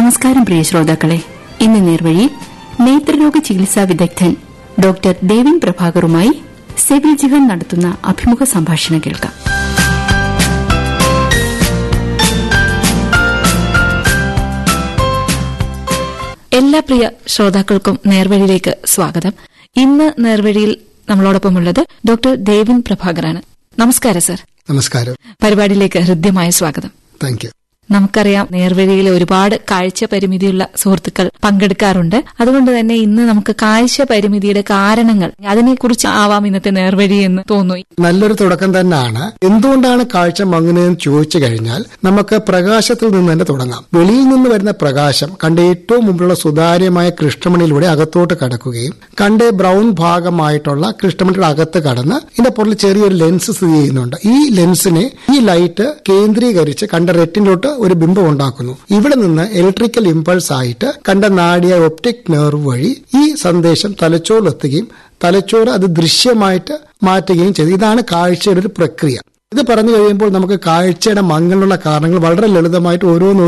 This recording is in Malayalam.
നമസ്കാരം പ്രിയ ശ്രോതാക്കളെ ഇന്ന് നേർവഴി നേത്രരോഗ ചികിത്സാ വിദഗ്ധൻ ഡോക്ടർ ദേവിൻ പ്രഭാകറുമായി സെവിൽ ജിഹൻ നടത്തുന്ന അഭിമുഖ സംഭാഷണം കേൾക്കാം എല്ലാ പ്രിയ ശ്രോതാക്കൾക്കും നേർവഴിയിലേക്ക് സ്വാഗതം ഇന്ന് നേർവഴിയിൽ നമ്മളോടൊപ്പമുള്ളത് ഡോക്ടർ ദേവിൻ പ്രഭാകറാണ് നമസ്കാരം സർ നമസ്കാരം പരിപാടിയിലേക്ക് ഹൃദ്യമായ സ്വാഗതം താങ്ക് യു നമുക്കറിയാം നേർവഴിയിൽ ഒരുപാട് കാഴ്ച പരിമിതിയുള്ള സുഹൃത്തുക്കൾ പങ്കെടുക്കാറുണ്ട് അതുകൊണ്ട് തന്നെ ഇന്ന് നമുക്ക് കാഴ്ച പരിമിതിയുടെ കാരണങ്ങൾ അതിനെക്കുറിച്ച് ആവാം ഇന്നത്തെ നേർവഴി എന്ന് തോന്നുന്നു നല്ലൊരു തുടക്കം തന്നെയാണ് എന്തുകൊണ്ടാണ് കാഴ്ച മങ്ങുന്നതെന്ന് ചോദിച്ചു കഴിഞ്ഞാൽ നമുക്ക് പ്രകാശത്തിൽ നിന്ന് തന്നെ തുടങ്ങാം വെളിയിൽ നിന്ന് വരുന്ന പ്രകാശം കണ്ട ഏറ്റവും മുമ്പിലുള്ള സുതാര്യമായ കൃഷ്ണമണിയിലൂടെ അകത്തോട്ട് കടക്കുകയും കണ്ട ബ്രൗൺ ഭാഗമായിട്ടുള്ള കൃഷ്ണമണിയുടെ അകത്ത് കടന്ന് ഇതിന്റെ പുറകിൽ ചെറിയൊരു ലെൻസ് സ്ഥിതി ചെയ്യുന്നുണ്ട് ഈ ലെൻസിനെ ഈ ലൈറ്റ് കേന്ദ്രീകരിച്ച് കണ്ട റെറ്റിനിലോട്ട് ഒരു ബിംബം ഉണ്ടാക്കുന്നു ഇവിടെ നിന്ന് ഇലക്ട്രിക്കൽ ഇമ്പൾസ് ആയിട്ട് കണ്ട നാടിയ ഒപ്റ്റിക് നെർവ് വഴി ഈ സന്ദേശം തലച്ചോറിലെത്തുകയും തലച്ചോറ് അത് ദൃശ്യമായിട്ട് മാറ്റുകയും ചെയ്തു ഇതാണ് കാഴ്ചയുടെ ഒരു പ്രക്രിയ ഇത് പറഞ്ഞു കഴിയുമ്പോൾ നമുക്ക് കാഴ്ചയുടെ മങ്ങലുള്ള കാരണങ്ങൾ വളരെ ലളിതമായിട്ട് ഓരോന്ന്